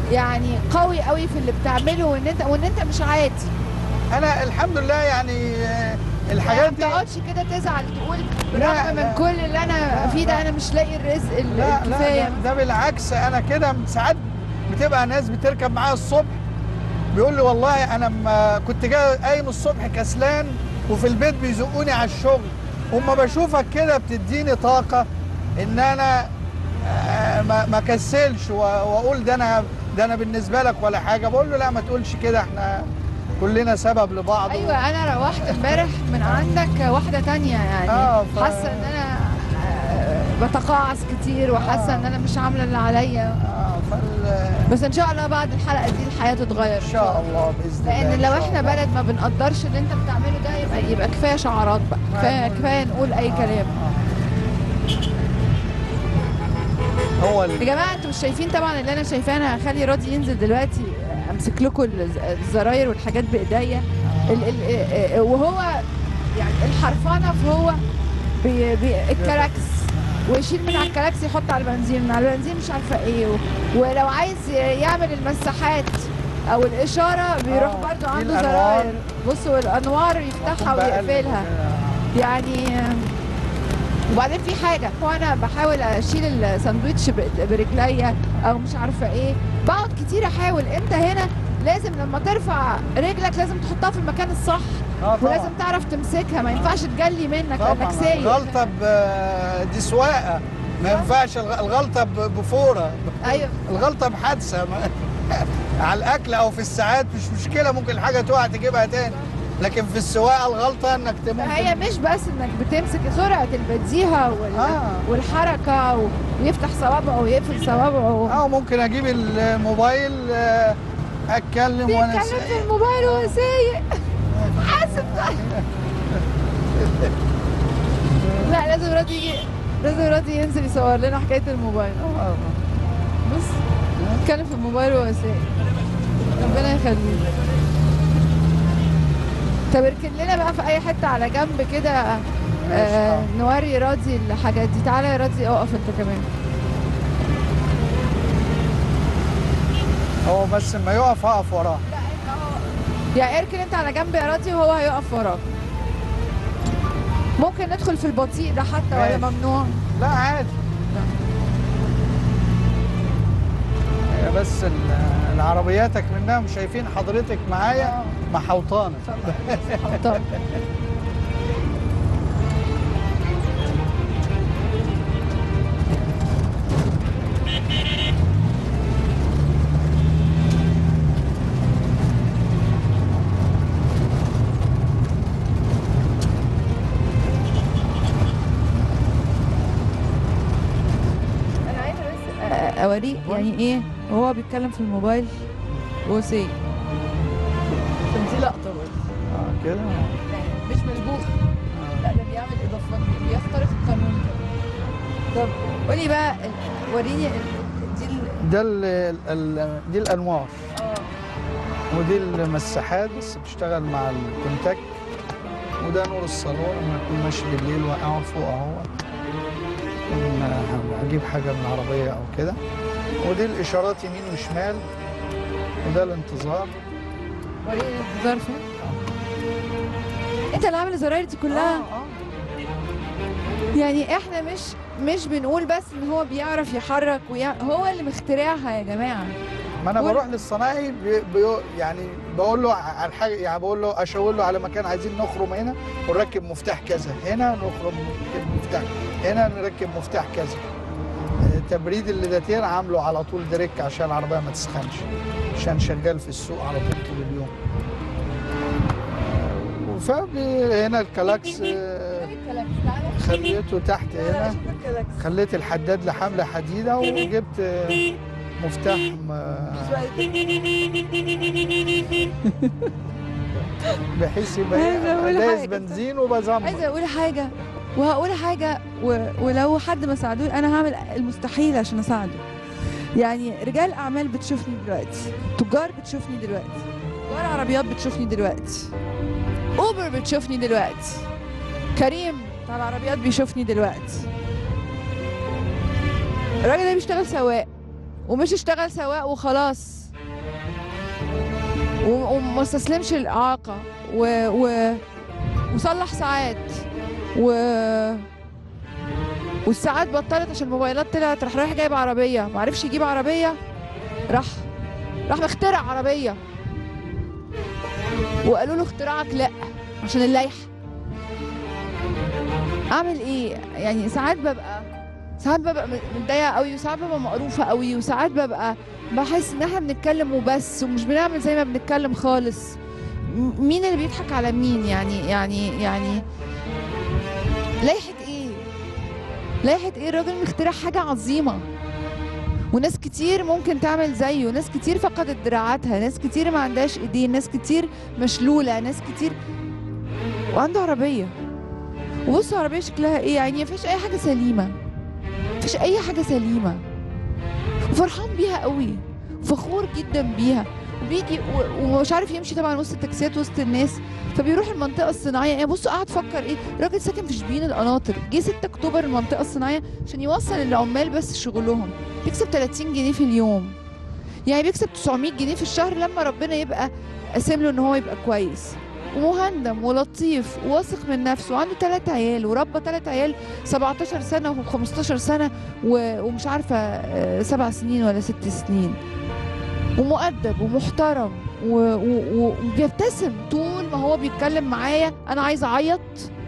يعني قوي قوي في اللي بتعمله وان انت وان انت مش عادي انا الحمد لله يعني آه، الحاجات ما دي تقعدش كده تزعل تقول لا، برغم من لا. كل اللي انا فيه ده انا مش لاقي الرزق ال- لا لا الكفايه ده, ده بالعكس انا كده ساعات بتبقى ناس بتركب معايا الصبح بيقول لي والله انا ما كنت جاي قايم الصبح كسلان وفي البيت بيزقوني على الشغل وما بشوفك كده بتديني طاقه ان انا آه، ما ما كسلش و- واقول ده انا ده انا بالنسبه لك ولا حاجه بقول له لا ما تقولش كده احنا كلنا سبب لبعض ايوه انا روحت امبارح من عندك واحده تانية يعني آه، ف- حاسه ان انا آه، بتقاعس كتير وحاسه آه. ان انا مش عامله اللي عليا آه فال- بس ان شاء الله بعد الحلقه دي الحياه تتغير ان شاء الله باذن الله لان إن لو شاء احنا الله. بلد ما بنقدرش اللي انت بتعمله ده يبقى يبقى كفايه شعارات بقى كفايه كفايه نقول اي كلام هو يا ال- جماعه انتوا مش شايفين طبعا اللي انا شايفاه انا هخلي راضي ينزل دلوقتي امسك لكم الز- الزراير والحاجات بايديا ال- ال- وهو يعني الحرفانه فهو بي بي الكلاكس ويشيل من على الكلاكس يحط على البنزين من على البنزين مش عارفه ايه و- ولو عايز يعمل المساحات او الاشاره بيروح آه، برضو دي عنده الأنوار. زراير بصوا الانوار يفتحها بقلب ويقفلها كده. يعني وبعدين في حاجه وانا بحاول اشيل الساندوتش ب- برجليا او مش عارفه ايه بقعد كتير احاول انت هنا لازم لما ترفع رجلك لازم تحطها في المكان الصح آه طبعاً. ولازم تعرف تمسكها ما ينفعش تجلي منك لانك طبعا سايق الغلطه ب- دي سواقه ما ينفعش الغ- الغلطه ب- بفوره ايوه الغلطه بحادثه ما- على الاكل او في الساعات مش مشكله ممكن الحاجه تقع تجيبها تاني لكن في السواقه الغلطه انك ت- ممكن هي مش بس انك بتمسك سرعه البديهه وال... آه. والحركه و... ويفتح صوابعه ويقفل صوابعه او ممكن اجيب الموبايل آه، اتكلم وانا بيتكلم في سايق. الموبايل وهو سايق حاسب لا لازم راضي يجي لازم راضي ينزل يصور لنا حكايه الموبايل آه. بص بيتكلم في الموبايل وهو سايق ربنا يخليه طب اركن لنا بقى في اي حته على جنب كده آه نوري راضي الحاجات دي تعالى يا راضي اقف انت كمان هو بس لما يقف هقف وراه يا اركن انت على جنب يا راضي وهو هيقف وراك ممكن ندخل في البطيء ده حتى ولا ماشي. ممنوع لا عادي هي بس ال- العربياتك منها شايفين حضرتك معايا محوطانه طب انا عايزه بس أ- اوريك يعني ايه وهو بيتكلم في الموبايل وهو سايق عشان دي لقطه برضه اه كده مش ملبوخ لا ده بيعمل اضافات بيخترق القانون طب قولي بقى ال- وريني ال- دي ال- ده ال ال دي الانوار اه ودي المساحات بس بتشتغل مع الكونتاكت وده نور الصالون لما اكون ماشي بالليل واقعد فوق اهو لما اجيب حاجه من العربيه او كده ودي الاشارات يمين وشمال وده الانتظار وريني الانتظار فين انت اللي عامل الزراير دي كلها آه، آه. يعني احنا مش مش بنقول بس ان هو بيعرف يحرك ويع... هو اللي مخترعها يا جماعه ما انا قول. بروح للصنايعي بي بي يعني بقول له على الحاجه يعني بقول له اشاور له على مكان عايزين نخرم هنا ونركب مفتاح كذا هنا نخرم مفتاح هنا نركب مفتاح كذا آه، تبريد الليداتير عامله على طول دريك عشان العربيه ما تسخنش عشان شغال في السوق على طول طول اليوم آه، فبي هنا الكلاكس آه، خليته تحت هنا خليت الحداد لحمل حديده وجبت آه، مفتاح م- بحيث يبقى عايزة أقول دايس حاجة. بنزين وبزمر عايزه اقول حاجه وهقول حاجه و... ولو حد ما ساعدوني انا هعمل المستحيل عشان اساعده يعني رجال اعمال بتشوفني دلوقتي تجار بتشوفني دلوقتي تجار عربيات بتشوفني دلوقتي اوبر بتشوفني دلوقتي كريم بتاع العربيات بيشوفني دلوقتي الراجل ده بيشتغل سواق ومش اشتغل سواق وخلاص و- وما استسلمش للإعاقة و... و... وصلح ساعات و والساعات بطلت عشان الموبايلات طلعت راح رايح جايب عربية معرفش يجيب عربية راح راح مخترع عربية وقالوا له اختراعك لا عشان اللائحة اعمل ايه يعني ساعات ببقى ساعات ببقى متضايقه قوي وساعات ببقى مقروفه قوي وساعات ببقى بحس ان احنا بنتكلم وبس ومش بنعمل زي ما بنتكلم خالص م- مين اللي بيضحك على مين يعني يعني يعني لائحه ايه لائحه ايه الراجل مخترع حاجه عظيمه وناس كتير ممكن تعمل زيه ناس كتير فقدت دراعاتها ناس كتير ما عندهاش ايدين ناس كتير مشلوله ناس كتير وعنده عربيه وبصوا العربيه شكلها ايه يعني مفيش اي حاجه سليمه مفيش اي حاجه سليمه وفرحان بيها قوي فخور جدا بيها وبيجي و- ومش عارف يمشي طبعا وسط التاكسيات وسط الناس فبيروح المنطقه الصناعيه يعني بصوا قاعد فكر ايه راجل ساكن في شبين القناطر جه 6 اكتوبر المنطقه الصناعيه عشان يوصل العمال بس شغلهم بيكسب 30 جنيه في اليوم يعني بيكسب 900 جنيه في الشهر لما ربنا يبقى قاسم له ان هو يبقى كويس ومهندم ولطيف وواثق من نفسه وعنده ثلاث عيال وربى ثلاث عيال 17 سنه و15 سنه و- ومش عارفه آه، سبع سنين ولا ست سنين ومؤدب ومحترم و- و- و- وبيبتسم طول ما هو بيتكلم معايا انا عايزه اعيط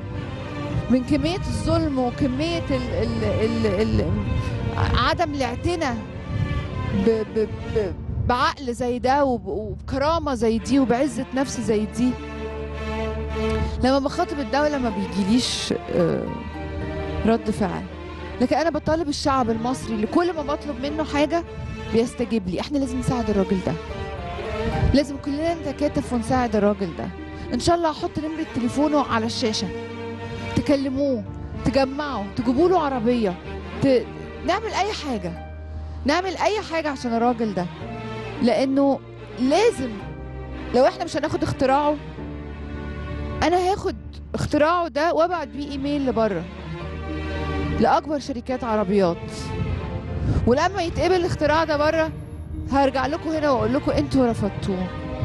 من كميه الظلم وكميه ال ال ال ال عدم الاعتناء ب ب ب بعقل زي ده وب- وبكرامه زي دي وبعزه نفس زي دي لما بخاطب الدوله ما بيجيليش آه، رد فعل لكن انا بطالب الشعب المصري اللي كل ما بطلب منه حاجه بيستجيب لي احنا لازم نساعد الراجل ده لازم كلنا نتكاتف ونساعد الراجل ده ان شاء الله هحط نمره تليفونه على الشاشه تكلموه تجمعوا تجيبوا له عربيه ت... نعمل اي حاجه نعمل اي حاجه عشان الراجل ده لانه لازم لو احنا مش هناخد اختراعه انا هاخد اختراعه ده وابعت بيه ايميل لبره لاكبر شركات عربيات ولما يتقبل الاختراع ده بره هرجع لكم هنا واقول لكم انتوا رفضتوه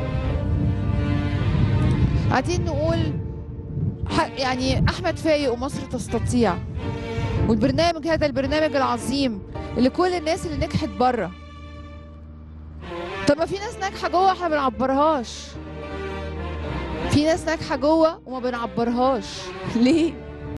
عايزين نقول ح- يعني احمد فايق ومصر تستطيع والبرنامج هذا البرنامج العظيم اللي كل الناس اللي نجحت بره طب ما في ناس ناجحه جوه احنا ما بنعبرهاش في ناس ناجحه جوه وما بنعبرهاش ليه